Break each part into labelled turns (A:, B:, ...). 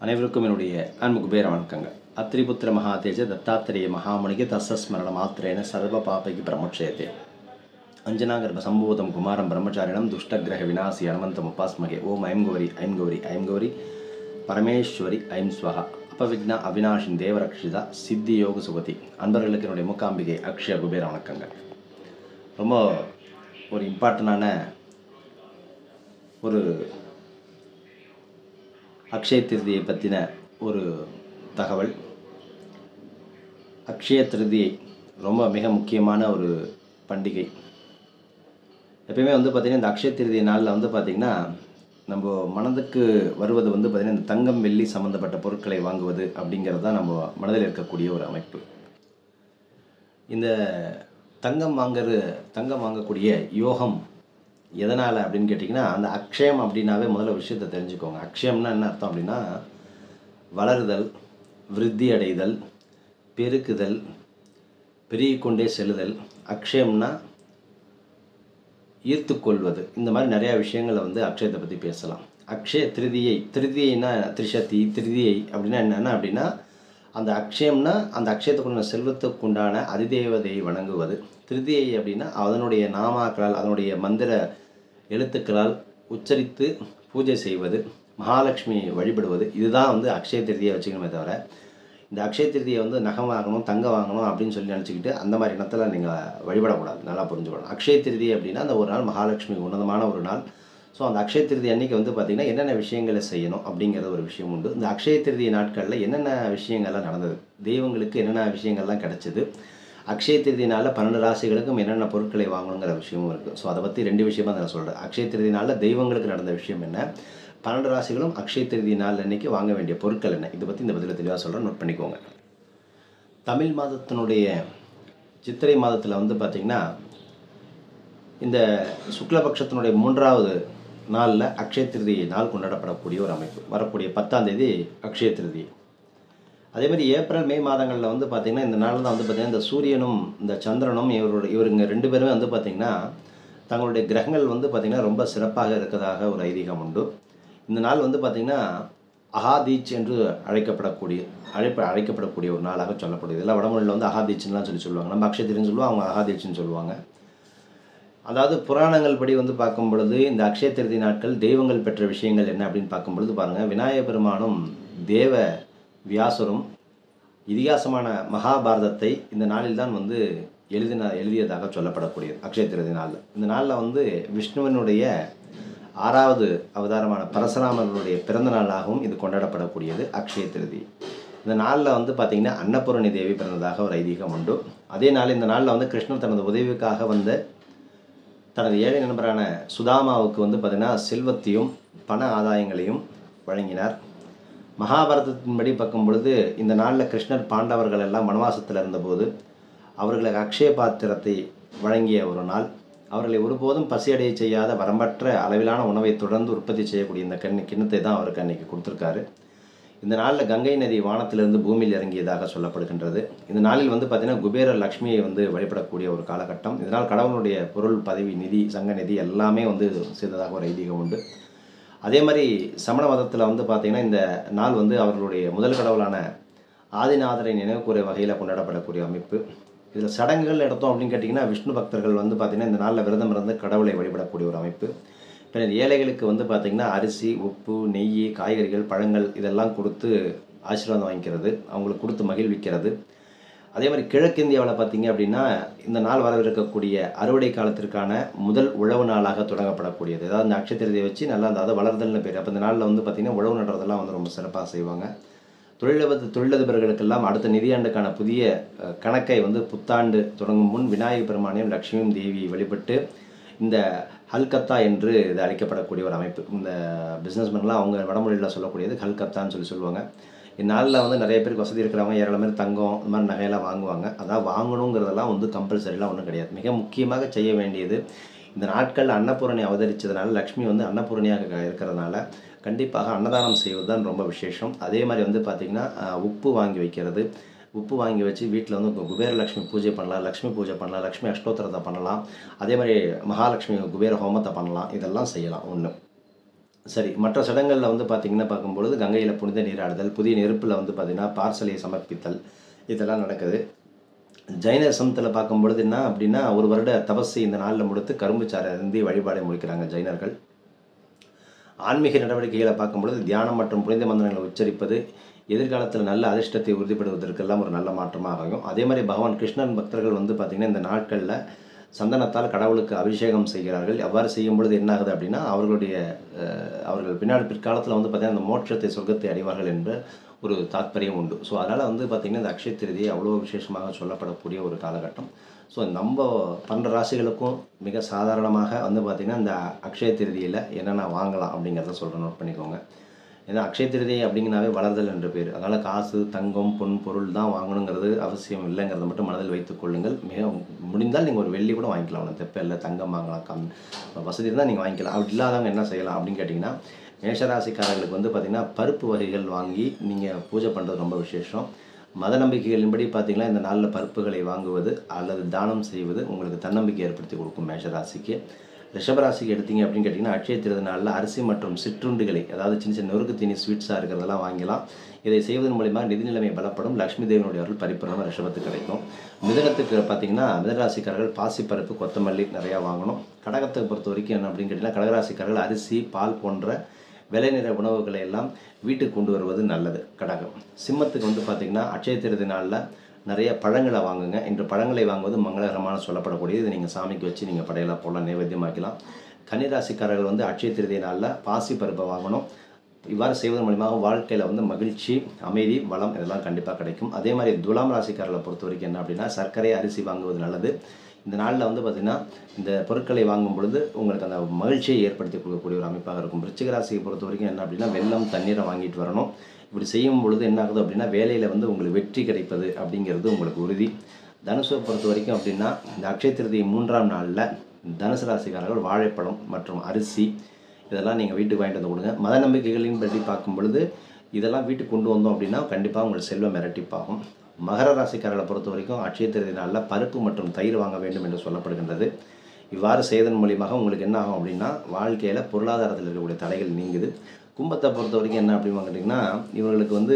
A: அனைவருக்கும் என்னுடைய அன்பு குபேர வணக்கங்கள் அத்திரிபுத்திர மகாதேஜ தத்தாத்திரேய மகாமணிக்கு தசஸ்மரண மாத்திரேன சர்வ பாபைக்கு பிரமோட்சயத்தே அஞ்சனாகர்ப சம்பூதம் குமாரம் பிரம்மச்சாரிணம் துஷ்டகிரக விநாசி அனுமந்தம் உபாஸ்மகே ஓம் ஐம் கௌரி ஐம் கௌரி ஐம் கௌரி பரமேஸ்வரி ஐம் ஸ்வஹா அபவிக்னா அவினாஷின் தேவரக்ஷிதா சித்தி யோக சுகதி அன்பர்களுக்கு என்னுடைய முக்காம்பிகை அக்ஷய குபேர வணக்கங்கள் ரொம்ப ஒரு இம்பார்ட்டண்டான ஒரு அக்ஷய திருதியை பற்றின ஒரு தகவல் அக்ஷய திருதியை ரொம்ப மிக முக்கியமான ஒரு பண்டிகை எப்பயுமே வந்து பார்த்திங்கன்னா இந்த அக்ஷய திருதி நாளில் வந்து பார்த்திங்கன்னா நம்ம மனதுக்கு வருவது வந்து பார்த்திங்கன்னா இந்த தங்கம் வெள்ளி சம்மந்தப்பட்ட பொருட்களை வாங்குவது அப்படிங்கிறது தான் நம்ம மனதில் இருக்கக்கூடிய ஒரு அமைப்பு இந்த தங்கம் வாங்குறது தங்கம் வாங்கக்கூடிய யோகம் எதனால் அப்படின்னு கேட்டிங்கன்னா அந்த அக்ஷயம் அப்படின்னாவே முதல்ல விஷயத்தை தெரிஞ்சுக்கோங்க அக்ஷயம்னா என்ன அர்த்தம் அப்படின்னா வளருதல் விருத்தி அடைதல் பெருக்குதல் பெருகிக்கொண்டே செல்லுதல் அக்ஷயம்னா ஈர்த்துக்கொள்வது இந்த மாதிரி நிறையா விஷயங்களை வந்து அக்ஷயத்தை பற்றி பேசலாம் அக்ஷய திருதியை திருதியைனா திரிசதி திருதியை அப்படின்னா என்னென்ன அப்படின்னா அந்த அக்ஷயம்னா அந்த அக்ஷயத்துக்குண்டான செல்வத்துக்குண்டான அதிதேவதையை வணங்குவது திருதியை அப்படின்னா அதனுடைய நாமாக்களால் அதனுடைய மந்திர எழுத்துக்களால் உச்சரித்து பூஜை செய்வது மகாலட்சுமியை வழிபடுவது இதுதான் வந்து அக்ஷய திருதியை வச்சுக்கணுமே தவிர இந்த அக்ஷய திருதியை வந்து நகம் வாங்கணும் தங்கம் வாங்கணும் அப்படின்னு சொல்லி நினச்சிக்கிட்டு அந்த மாதிரி இடத்துல நீங்கள் வழிபடக்கூடாது நல்லா புரிஞ்சுக்கணும் அக்ஷய திருதி அப்படின்னா அந்த ஒரு நாள் மகாலட்சுமி உன்னதமான ஒரு நாள் ஸோ அந்த அக்ஷய திருதி அன்னைக்கு வந்து பார்த்திங்கன்னா என்னென்ன விஷயங்களை செய்யணும் அப்படிங்கிற ஒரு விஷயம் உண்டு இந்த அக்ஷய திருதி நாட்களில் என்னென்ன விஷயங்கள்லாம் நடந்தது தெய்வங்களுக்கு என்னென்ன விஷயங்கள்லாம் கிடச்சிது அக்ஷய திருதினால பன்னெண்டு ராசிகளுக்கும் என்னென்ன பொருட்களை வாங்கணுங்கிற விஷயமும் இருக்குது ஸோ அதை பற்றி ரெண்டு விஷயமா நான் சொல்கிறேன் அக்ஷய திருதினால தெய்வங்களுக்கு நடந்த விஷயம் என்ன பன்னெண்டு ராசிகளும் அக்ஷய திருதி நாள் அன்னைக்கு வாங்க வேண்டிய பொருட்கள் என்ன இதை பற்றி இந்த பதில தெளிவாக சொல்கிறேன் நோட் பண்ணிக்கோங்க தமிழ் மாதத்தினுடைய சித்திரை மாதத்தில் வந்து பார்த்திங்கன்னா இந்த சுக்லபக்ஷத்தினுடைய மூன்றாவது நாளில் அக்ஷய திருதி நாள் கொண்டாடப்படக்கூடிய ஒரு அமைப்பு வரக்கூடிய பத்தாம் தேதி அக்ஷய திருதி அதே மாதிரி ஏப்ரல் மே மாதங்களில் வந்து பார்த்திங்கன்னா இந்த நாளில் தான் வந்து பார்த்திங்கன்னா இந்த சூரியனும் இந்த சந்திரனும் இவரோட இவருங்க ரெண்டு பேருமே வந்து பார்த்திங்கன்னா தங்களுடைய கிரகங்கள் வந்து பார்த்திங்கன்னா ரொம்ப சிறப்பாக இருக்கிறதாக ஒரு ஐதீகம் உண்டு இந்த நாள் வந்து பார்த்திங்கன்னா அகாதீச் என்று அழைக்கப்படக்கூடிய அழைப்ப அழைக்கப்படக்கூடிய ஒரு நாளாக சொல்லப்படுது இதெல்லாம் வடமொழியில் வந்து அகாதீச்சுலாம் சொல்லி சொல்லுவாங்க நம்ம அக்ஷயத்திரின்னு சொல்லுவோம் அவங்க அகாதீச்சுன்னு சொல்லுவாங்க அதாவது புராணங்கள் படி வந்து பார்க்கும் பொழுது இந்த அக்ஷய திருதி நாட்கள் தெய்வங்கள் பெற்ற விஷயங்கள் என்ன அப்படின்னு பார்க்கும் பொழுது பாருங்கள் விநாயக பெருமானும் தேவ வியாசரும் இதிகாசமான மகாபாரதத்தை இந்த நாளில் தான் வந்து எழுதின எழுதியதாக சொல்லப்படக்கூடியது அக்ஷய திருதி நாளில் இந்த நாளில் வந்து விஷ்ணுவனுடைய ஆறாவது அவதாரமான பரசுராமனுடைய பிறந்த நாளாகவும் இது கொண்டாடப்படக்கூடியது அக்ஷய திருதி இந்த நாளில் வந்து பார்த்திங்கன்னா அன்னபூரணி தேவி பிறந்ததாக ஒரு ஐதீகம் உண்டு அதே நாள் இந்த நாளில் வந்து கிருஷ்ணர் தனது உதவிக்காக வந்த தனது ஏழை நண்பரான சுதாமாவுக்கு வந்து பார்த்திங்கன்னா செல்வத்தையும் பண ஆதாயங்களையும் வழங்கினார் மகாபாரதத்தின்படி பார்க்கும் பொழுது இந்த நாளில் கிருஷ்ணர் பாண்டவர்கள் எல்லாம் வனவாசத்தில் இருந்தபோது அவர்களுக்கு அக்ஷய பாத்திரத்தை வழங்கிய ஒரு நாள் அவர்களை ஒருபோதும் பசியடைய செய்யாத வரம்பற்ற அளவிலான உணவை தொடர்ந்து உற்பத்தி செய்யக்கூடிய இந்த கண்ணி கிண்ணத்தை தான் அவருக்கு அன்னைக்கு கொடுத்துருக்காரு இந்த நாளில் கங்கை நதி வானத்திலிருந்து பூமியில் இறங்கியதாக சொல்லப்படுகின்றது இந்த நாளில் வந்து பார்த்திங்கன்னா குபேர லக்ஷ்மியை வந்து வழிபடக்கூடிய ஒரு காலகட்டம் இதனால் கடவுளுடைய பொருள் பதவி நிதி சங்க நிதி எல்லாமே வந்து செய்ததாக ஒரு ஐதீகம் உண்டு அதே மாதிரி சமண மதத்தில் வந்து பார்த்திங்கன்னா இந்த நாள் வந்து அவர்களுடைய முதல் கடவுளான ஆதிநாதரை நினைவுக்கூறிய வகையில் கொண்டாடப்படக்கூடிய அமைப்பு இதில் சடங்குகள் எடுத்தோம் அப்படின்னு கேட்டிங்கன்னா விஷ்ணு பக்தர்கள் வந்து பார்த்திங்கன்னா இந்த நாளில் விரதம் இருந்து கடவுளை வழிபடக்கூடிய ஒரு அமைப்பு பின்னர் ஏழைகளுக்கு வந்து பார்த்திங்கன்னா அரிசி உப்பு நெய் காய்கறிகள் பழங்கள் இதெல்லாம் கொடுத்து ஆசீர்வாதம் வாங்கிக்கிறது அவங்களுக்கு கொடுத்து மகிழ்விக்கிறது அதே மாதிரி கிழக்கிந்தியாவில் பார்த்தீங்க அப்படின்னா இந்த நாள் வரவிருக்கக்கூடிய அறுவடை காலத்திற்கான முதல் உழவு நாளாக தொடங்கப்படக்கூடியது அதாவது இந்த அக்ஷத்திரத்தை வச்சு நல்லா அந்த அதை வளர்தல்னு பேர் அப்போ இந்த நாளில் வந்து பார்த்திங்கன்னா உழவு நடுறதெல்லாம் வந்து ரொம்ப சிறப்பாக செய்வாங்க தொழிலதிபர் தொழிலதிபர்களுக்கெல்லாம் அடுத்த நிதியாண்டுக்கான புதிய கணக்கை வந்து புத்தாண்டு தொடங்கும் முன் விநாயகர் பெருமானையும் லக்ஷ்மியும் தேவி வழிபட்டு இந்த ஹல்கத்தா என்று இது அழைக்கப்படக்கூடிய ஒரு அமைப்பு இந்த பிஸ்னஸ்மேன்லாம் அவங்க வடமொழியில் சொல்லக்கூடியது ஹல்கத்தான்னு சொல்லி சொல்லுவாங்க இந்நாளில் வந்து நிறைய பேருக்கு வசதி இருக்கிறவங்க ஏராளம் பேர் தங்கம் இந்த மாதிரி நகையெல்லாம் வாங்குவாங்க அதான் வாங்கணுங்கிறதெல்லாம் வந்து கம்பல்சரிலாம் ஒன்றும் கிடையாது மிக முக்கியமாக செய்ய வேண்டியது இந்த நாட்களில் அன்னபூரணி அவதரித்ததுனால லக்ஷ்மி வந்து அன்னபூரணியாக இருக்கிறதுனால கண்டிப்பாக அன்னதானம் செய்வது தான் ரொம்ப விசேஷம் அதே மாதிரி வந்து பார்த்திங்கன்னா உப்பு வாங்கி வைக்கிறது உப்பு வாங்கி வச்சு வீட்டில் வந்து கு- குபேரலக்ஷ்மி பூஜை பண்ணலாம் லக்ஷ்மி பூஜை பண்ணலாம் லக்ஷ்மி அஷ்டோத்திரத்தை பண்ணலாம் அதே மாதிரி மகாலட்சுமி குபேர ஹோமத்தை பண்ணலாம் இதெல்லாம் செய்யலாம் ஒன்று சரி மற்ற சடங்குகளில் வந்து பார்த்திங்கன்னா பார்க்கும்பொழுது கங்கையில் புனித நீராடுதல் புதிய நெருப்பில் வந்து பார்த்திங்கன்னா பார்சலை சமர்ப்பித்தல் இதெல்லாம் நடக்குது ஜைன சமத்தில் பார்க்கும்பொழுது என்ன அப்படின்னா ஒரு வருட தபஸை இந்த நாளில் முடித்து கரும்புச்சாறை அருந்தி வழிபாடை முடிக்கிறாங்க ஜைனர்கள் ஆன்மீக நடவடிக்கைகளை பார்க்கும்பொழுது தியானம் மற்றும் புனித மந்திரங்களை உச்சரிப்பது எதிர்காலத்தில் நல்ல அதிர்ஷ்டத்தை உறுதிப்படுவதற்கெல்லாம் ஒரு நல்ல மாற்றமாக அமையும் அதே மாதிரி பகவான் கிருஷ்ணன் பக்தர்கள் வந்து பார்த்திங்கன்னா இந்த நாட்களில் சந்தனத்தால் கடவுளுக்கு அபிஷேகம் செய்கிறார்கள் அவ்வாறு செய்யும் பொழுது என்ன ஆகுது அப்படின்னா அவர்களுடைய அஹ், அவர்கள் பின்னாடி பிற்காலத்தில் வந்து பார்த்திங்கன்னா அந்த மோட்சத்தை சொர்க்கத்தை அடைவார்கள் என்ற ஒரு தாத்பரியம் உண்டு ஸோ அதனால் வந்து பார்த்திங்கன்னா இந்த அக்ஷய திருதியை அவ்வளோ விசேஷமாக சொல்லப்படக்கூடிய ஒரு காலகட்டம் ஸோ நம்ம பன்னெண்டு ராசிகளுக்கும் மிக சாதாரணமாக வந்து பார்த்திங்கன்னா இந்த அக்ஷய திருதியில் என்னென்ன வாங்கலாம் அப்படிங்கிறத சொல்கிறேன் நோட் பண்ணிக்கோங்க ஏன்னா அக்ஷய திருதி அப்படிங்கனாவே வளர்தல் என்ற பேர் அதனால் காசு தங்கம் பொன் பொருள் தான் வாங்கணுங்கிறது அவசியம் இல்லைங்கிறத மட்டும் மனதில் வைத்துக் கொள்ளுங்கள் மிக முடிந்தால் நீங்கள் ஒரு வெள்ளி கூட வாங்கிக்கலாம் ஒன்றும் தெப்ப இல்லை தங்கம் வாங்கலாம் கம் வசதி இருந்தால் நீங்கள் வாங்கிக்கலாம் அப்படி இல்லாதவங்க என்ன செய்யலாம் அப்படின்னு கேட்டிங்கன்னா மேஷராசிக்காரர்களுக்கு வந்து பார்த்திங்கன்னா பருப்பு வகைகள் வாங்கி நீங்கள் பூஜை பண்ணுறது ரொம்ப விசேஷம் மத நம்பிக்கைகளின்படி பார்த்தீங்கன்னா இந்த நாளில் பருப்புகளை வாங்குவது அல்லது தானம் செய்வது உங்களுக்கு தன்னம்பிக்கை ஏற்படுத்தி கொடுக்கும் மேஷராசிக்கு ரிஷபராசிக்கு எடுத்தீங்க அப்படின்னு கேட்டிங்கன்னா அட்சய திருநாளில் அரிசி மற்றும் சிற்றுண்டிகளை அதாவது சின்ன சின்ன நொறுக்கு தீனி ஸ்வீட்ஸாக இருக்கிறதெல்லாம் வாங்கலாம் இதை செய்வதன் மூலிமா நிதி நிலைமை பலப்படும் லக்ஷ்மி தேவனுடைய அருள் பரிபூரணமாக ரிஷபத்துக்கு கிடைக்கும் மிதனத்துக்கு பார்த்தீங்கன்னா மிதனராசிக்காரர்கள் பாசிப்பருப்பு கொத்தமல்லி நிறையா வாங்கணும் கடகத்தை பொறுத்த வரைக்கும் என்ன அப்படின்னு கேட்டிங்கன்னா கடகராசிக்காரர்கள் அரிசி பால் போன்ற விலை நிற உணவுகளை எல்லாம் வீட்டுக்கு கொண்டு வருவது நல்லது கடகம் சிம்மத்துக்கு வந்து பார்த்திங்கன்னா அட்சய திருதி நாளில் நிறைய பழங்களை வாங்குங்க இன்று பழங்களை வாங்குவது மங்களகரமான சொல்லப்படக்கூடியது இதை நீங்கள் சாமிக்கு வச்சு நீங்கள் படையலாக போடலாம் நைவேத்தியமாக்கலாம் கன்னிராசிக்காரர்கள் வந்து அட்சய திருதி நாளில் பாசி பருப்பை வாங்கணும் இவ்வாறு செய்வதன் மூலியமாக வாழ்க்கையில் வந்து மகிழ்ச்சி அமைதி வளம் இதெல்லாம் கண்டிப்பாக கிடைக்கும் அதே மாதிரி துலாம் ராசிக்காரர்களை பொறுத்த வரைக்கும் என்ன அப்படின்னா சர்க்கரை அரிசி வாங்குவது நல்லது இந்த நாளில் வந்து பார்த்திங்கன்னா இந்த பொருட்களை வாங்கும் பொழுது உங்களுக்கு அந்த மகிழ்ச்சியை ஏற்படுத்தி கொடுக்கக்கூடிய ஒரு அமைப்பாக இருக்கும் விருச்சிக ராசியை பொறுத்த வரைக்கும் என்ன அப்படின்னா வெள்ளம் தண்ணீரை வாங்கிட்டு வரணும் இப்படி செய்யும் பொழுது என்ன ஆகுது அப்படின்னா வேலையில் வந்து உங்களுக்கு வெற்றி கிடைப்பது அப்படிங்கிறது உங்களுக்கு உறுதி தனுசை பொறுத்த வரைக்கும் அப்படின்னா இந்த அக்ஷய திருதி மூன்றாம் நாளில் தனுசு ராசிக்காரர்கள் வாழைப்பழம் மற்றும் அரிசி இதெல்லாம் நீங்கள் வீட்டுக்கு வாங்கிட்டு வந்து கொடுங்க மத நம்பிக்கைகளின் படி பார்க்கும் பொழுது இதெல்லாம் வீட்டுக்கு கொண்டு வந்தோம் அப்படின்னா கண்டிப்பாக உங்கள் செல்வம் இரட்டிப்பாகும் மகர ராசிக்காரர்களை பொறுத்த வரைக்கும் அட்சய திருதி நாளில் பருப்பு மற்றும் தயிர் வாங்க வேண்டும் என்று சொல்லப்படுகின்றது இவ்வாறு செய்வதன் மூலியமாக உங்களுக்கு என்ன ஆகும் அப்படின்னா வாழ்க்கையில் பொருளாதாரத்தில் இருக்கக்கூடிய தடைகள் நீங்குது கும்பத்தை பொறுத்த வரைக்கும் என்ன அப்படின்னு கேட்டிங்கன்னா இவங்களுக்கு வந்து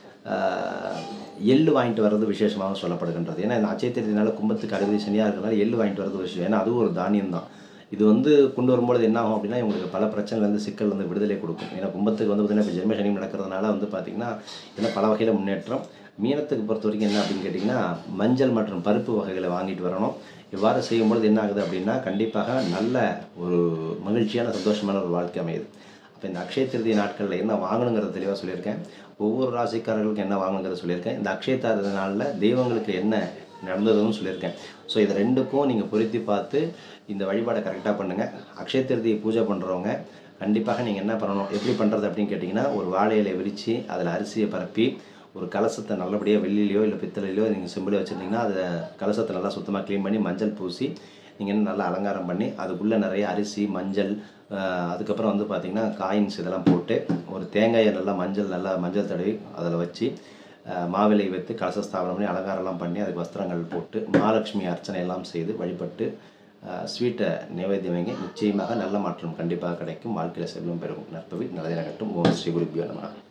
A: ஆஹ், எள்ளு வாங்கிட்டு வர்றது விசேஷமாக சொல்லப்படுகின்றது ஏன்னா இந்த அச்சய திருதினால கும்பத்துக்கு அறுபது சனியாக இருக்கிறனால எள்ளு வாங்கிட்டு வர்றது விஷயம் ஏன்னா அதுவும் ஒரு தானியம் தான் இது வந்து கொண்டு வரும்பொழுது என்ன ஆகும் அப்படின்னா இவங்களுக்கு பல பிரச்சனைலேருந்து சிக்கல் வந்து விடுதலை கொடுக்கும் ஏன்னா கும்பத்துக்கு வந்து பார்த்திங்கன்னா இப்போ ஜென்ம சனி நடக்கிறதுனால வந்து பார்த்திங்கன்னா இதெல்லாம் பல வகையில் முன்னேற்றம் மீனத்துக்கு பொறுத்த வரைக்கும் என்ன அப்படின்னு கேட்டிங்கன்னா மஞ்சள் மற்றும் பருப்பு வகைகளை வாங்கிட்டு வரணும் இவ்வாறு செய்யும்பொழுது என்ன ஆகுது அப்படின்னா கண்டிப்பாக நல்ல ஒரு மகிழ்ச்சியான சந்தோஷமான ஒரு வாழ்க்கை அமையுது அப்போ இந்த அக்ஷய திருதி நாட்களில் என்ன வாங்கணுங்கிறத தெளிவாக சொல்லியிருக்கேன் ஒவ்வொரு ராசிக்காரர்களுக்கும் என்ன வாங்கணுங்கிறத சொல்லியிருக்கேன் இந்த அக்ஷய திருதி நாளில் தெய்வங்களுக்கு என்ன நடந்ததுன்னு சொல்லியிருக்கேன் ஸோ இதை ரெண்டுக்கும் நீங்கள் பொருத்தி பார்த்து இந்த வழிபாடை கரெக்டாக பண்ணுங்கள் அக்ஷய திருதியை பூஜை பண்ணுறவங்க கண்டிப்பாக நீங்கள் என்ன பண்ணணும் எப்படி பண்ணுறது அப்படின்னு கேட்டிங்கன்னா ஒரு வாழை இலையை விரித்து அதில் அரிசியை பரப்பி ஒரு கலசத்தை நல்லபடியாக வெள்ளிலையோ இல்லை பித்தளையிலையோ நீங்கள் செம்பில் வச்சுருந்தீங்கன்னா அதை கலசத்தை நல்லா சுத்தமாக க்ளீன் பண்ணி மஞ்சள் பூசி நீங்கள் இன்னும் நல்லா அலங்காரம் பண்ணி அதுக்குள்ளே நிறைய அரிசி மஞ்சள் ஆஹ், அதுக்கப்புறம் வந்து பார்த்திங்கன்னா காயின்ஸ் இதெல்லாம் போட்டு ஒரு தேங்காயை நல்லா மஞ்சள் நல்லா மஞ்சள் தடவி அதில் வச்சு ஆஹ், மாவிலை வைத்து கலச ஸ்தாபனம் பண்ணி அலங்காரம்லாம் பண்ணி அதுக்கு வஸ்திரங்கள் போட்டு மகாலட்சுமி அர்ச்சனை எல்லாம் செய்து வழிபட்டு ஸ்வீட்டை நைவேத்தியம் வைங்க நிச்சயமாக நல்ல மாற்றம் கண்டிப்பாக கிடைக்கும் வாழ்க்கையில் செல்வம் பெறும் நற்பவி நல்லதே நகட்டும் ஓம் ஸ்ரீ குருபியோ நம